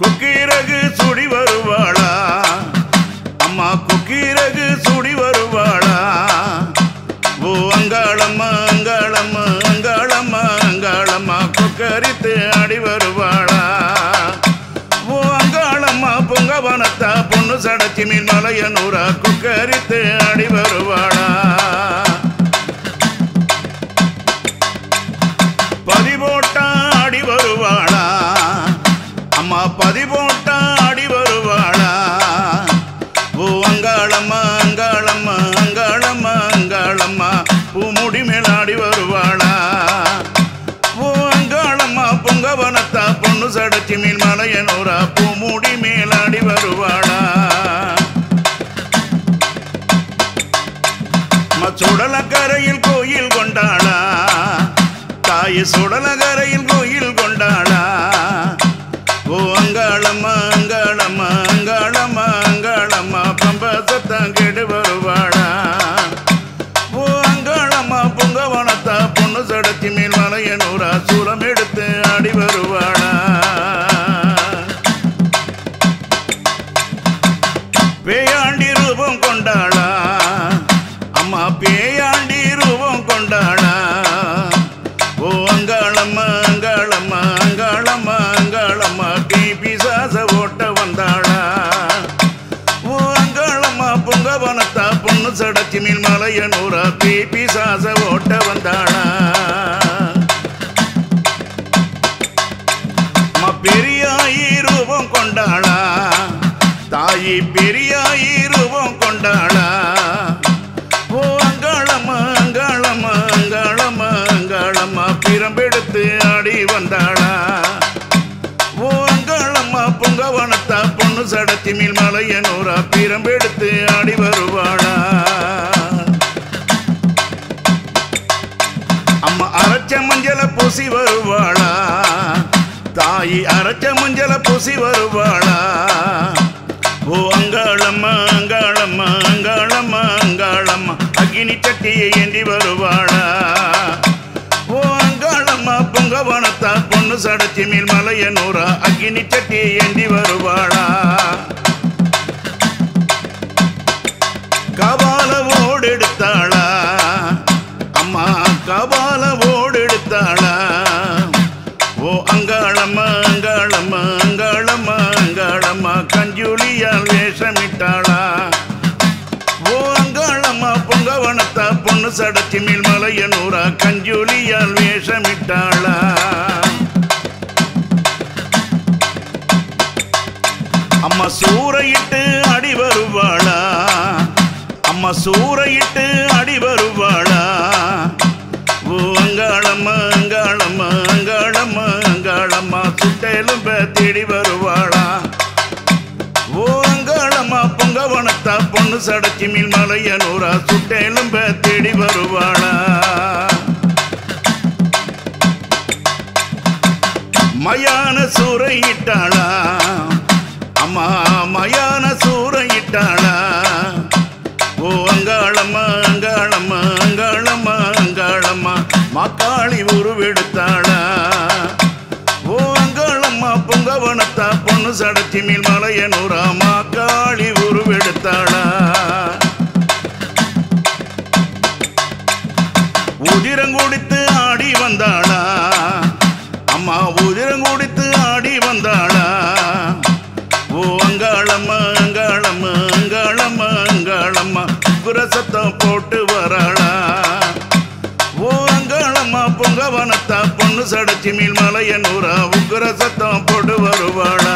கொக்கீரகு சுடி வருவாளா அம்மா கொக்கீரகு சுடி வருவாளா ஓ அங்காளம்மா அங்காளம்மா அங்காளம்மா அங்காளம்மா கொக்கரித்து ஆடி வருவாளா ஓ அங்காளம்மா பொங்கவனத்தா பொண்ணு சடச்சி மீன் மலையனூரா கொக்கரித்து ஆடி வருவாளா பதிபோட்டா ஆடி வருவாளா அம்மா பதிபோட்டா ஆடி வருவாளா ஓ அங்காளம்மா அங்காளம்மா அங்காளம்மா அங்காளம்மா பூமுடி மேலாடி வருவாளா ஓ அங்காளம்மா பொங்கவனத்தா பொண்ணு சடச்சி மீன் மலையனூரா பூமுடி மேலாடி வருவாளா அம்மா சுடலக்கரையில் கோயில் கொண்டாளா தாய் சுடலக்கரையில் கோயில் கொண்டாளா ஓ அங்காளம்மா அங்காளம்மா அங்காளம்மா அங்காளம்மா பம்ப சத்தம் கெடு வருவாளா ஓ அங்காளம்மா பொங்கவனத்தா பொண்ணு சடத்தி மேல் மலையனூரா சூலம் எடுத்து ஆடி வருவாளா பேயாண்டி ரூபம் கொண்டாளா அம்மா பேயாண்டி ரூபம் கொண்டாளா ஓ அங்காளம்மா அங்காளம்மா அங்காளம்மா அங்காளம்மா கை பிசாச ஓட்ட வந்தாளா ஓ அங்காளம்மா பொங்கவனத்தா பொண்ணு சடச்சி மீன் மலையனூரா கை பிசாச ஓட்ட வந்தாளா அம்மா பெரியாயி ரூபம் கொண்டாளா தாயி பெரியாயி ரூபம் கொண்டாளா ஓ அங்காளம்மா அங்காளம்மா அங்காளம்மா அங்காளம்மா பிரம்பெடுத்து ஆடி வந்தாளா ஓ அங்காளம்மா பொங்கவனத்தா பொண்ணு சடத்தி மீன் மலையனூரா பிரம்பெடுத்து ஆடி வருவாளா அம்மா அரைச்ச மஞ்சள பூசி வருவாளா தாயி அரைச்ச மஞ்சள பூசி வருவாளா ஓ அங்காளம்மா அங்காளம்மா அங்காளம்மா அங்காளம்மா அக்னி சட்டியை ஏந்தி வருவாளா ஓ அங்காளம்மா பொங்கவனத்தா பொண்ணு சடச்சி மேல் மலையனூரா அக்னி சட்டியை ஏந்தி வருவாளா கபால ஓடெடுத்தாளா அம்மா கபால ஓடெடுத்தாளா ஓ அங்காளம்மா அங்காளம்மா அங்காளம்மா அங்காளம்மா கஞ்சுளியால் வேஷமிட்டாளா ஓ அங்காளம்மா பொங்கவனத்தா பொண்ணு சடச்சி மேல் மலையனூரா கஞ்சுளியால் வேஷமிட்டாளா அம்மா சூறையிட்டு அடி வருவாளா அம்மா சூறையிட்டு அடி வருவாளா ஓ அங்காளம்மா அங்காளம்மா அங்காளம்மா அங்காளம்மா சுட்டெலும்ப தேடி வருவாளா ஓ அங்காளம்மா பொங்கவனத்தா பொண்ணு சடச்சி மீன் மலையனூரா சுட்டெலும்ப தேடி வருவாளா மயான சூறையிட்டாளா அம்மா மயான சூறையிட்டாளா ஓ அங்காளம்மா அங்காளம்மா அங்காளம்மா அங்காளம்மா மக்காளி உருவெடுத்தாளா ஓ அங்காளம்மா பொங்கவனத்தா பொண்ணு சடச்சி மீன் மலையனூரா மாக்காளி உருவெடுத்தாளா உதிரங்குடித்து ஆடி வந்தாளா அம்மா உதிரங்குடித்து ஆடி வந்தாளா ஓ அங்காளம்மா அங்காளம்மா அங்காளம்மா அங்காளம்மா குரசத்தம் போட்டு வராளா ஓ அங்காளம்மா பொங்கவனத்தா பொண்ணு சடச்சி மீன் மலையனூரா உக்குர சத்தம் போட்டு வருவாளா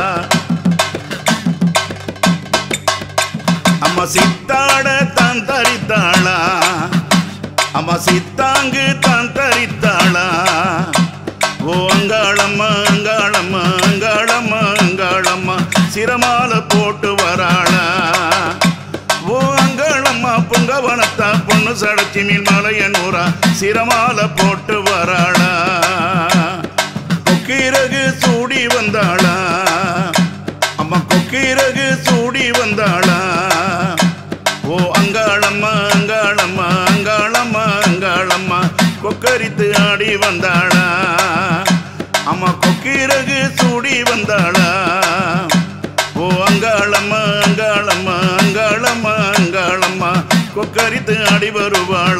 அம்மா சித்தாட தான் தரித்தாளா அம்மா சித்தாங்கு தான் தரித்தாளா ஓ அங்காளம்மா அங்காளம்மா அங்காளம்மா அங்காளம்மா சிரமால போட்டு வராளா ஓ அங்காளம்மா பொங்கவனத்தா பொண்ணு சடச்சி மீன் மலையனூரா சிரமால போட்டு வராளா கொக்கீரகு சூடி வந்தாளா அம்மா கொக்கீரகு சூடி வந்தாளா ஓ அங்காளம்மா அங்காளம்மா அங்காளம்மா அங்காளம்மா கொக்கரித்து ஆடி வந்தாளா அம்மா கொக்கிரகு சூடி வந்தாளா ஓ அங்காளம்மா அங்காளம்மா அங்காளம்மா அங்காளம்மா கொக்கரித்து ஆடி வருவாளா